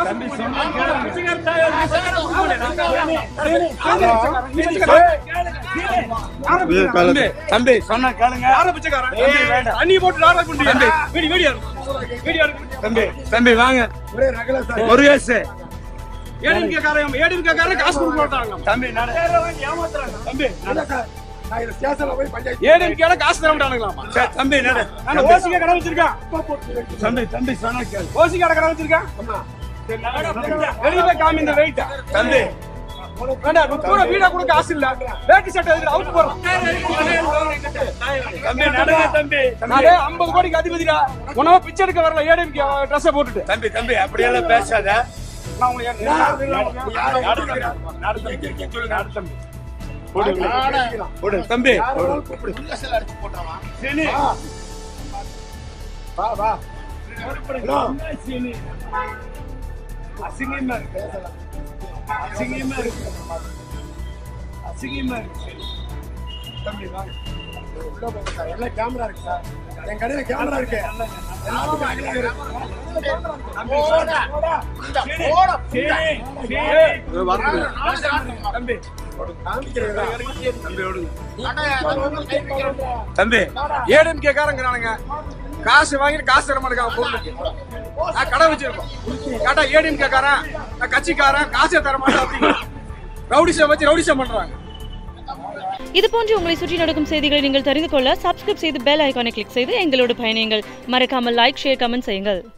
தம்பி சொன்னா கேளுங்க. தம்பி தம்பி சொன்னா கேளுங்க தம்பி வேண்டாம் தண்ணி போட்டு நாடா குண்டி தம்பி. வீடி வீடியோ வீடியோ இருக்கு தம்பி தம்பி வாங்க முருகேஷ் ஏடிஎம்கே காரன் ஏடிஎம்கே காரன் காசு கொடுக்க மாட்டாங்க தம்பி நட தம்பி நான் இது ஸ்டேஷன்ல போய் பஞ்சாயத்து ஏடிஎம்கே காசு தர மாட்டானுங்களாமா சரி, தம்பி நட நான் ஓசிக்க கடை வச்சிருக்கேன் தம்பி தம்பி சொன்னா கேளு ஓசி கடை கடை வச்சிருக்கேன் வெளியே போய் காமி இந்த வெயிட் தம்பி வேண்டாம் முப்பது வீடா கொடுக்க காசு இல்ல வேட்டி சட்டை எதுக்கு அவுட் போறோம் தம்பி நடங்க தம்பி நானே ஐம்பது கோடிக்கு அதிபதிடா உணவு பிச்சை எடுக்க வரல ஏடிஎம்கே ட்ரெஸ்ஸை போட்டுட்டு தம்பி தம்பி அப்படியெல்லாம் பேசாத நான் உங்களை ஏன் போடு தம்பி வா வா அசிங்கமா இருக்கு அசிங்கமா இருக்கு அசிங்கமா இருக்கு தம்பி வாங்க உள்ள போங்க சார் எல்லாம் கேமரா இருக்கு சார் என் கடையில கேமரா இருக்கு எல்லாத்துக்கும் அகலம் இருக்கு. தம்பி காமிக்கிறீங்களா? தம்பி ஏடிஎம்கே காரங்கிறானுங்க காசு வாங்கிட்டு காசு தர மாட்டேங்க பொருளுக்கு நான் கடை வச்சிருக்கோம் கேட்டா ஏடிஎம்கே காரன் நான் கட்சிக்காரன் காசே தர மாட்டேன் அப்படிங்க ரவுடிசம் வச்சு ரவுடிசம் பண்றாங்க இது போன்று உங்களை சுற்றி நடக்கும் செய்திகளை நீங்கள் தெரிந்து கொள்ள சப்ஸ்கிரைப் செய்து பெல் ஐகானை கிளிக் செய்து எங்களோடு பயணியுங்கள் மறக்காமல் லைக் ஷேர் கமெண்ட் செய்யுங்கள்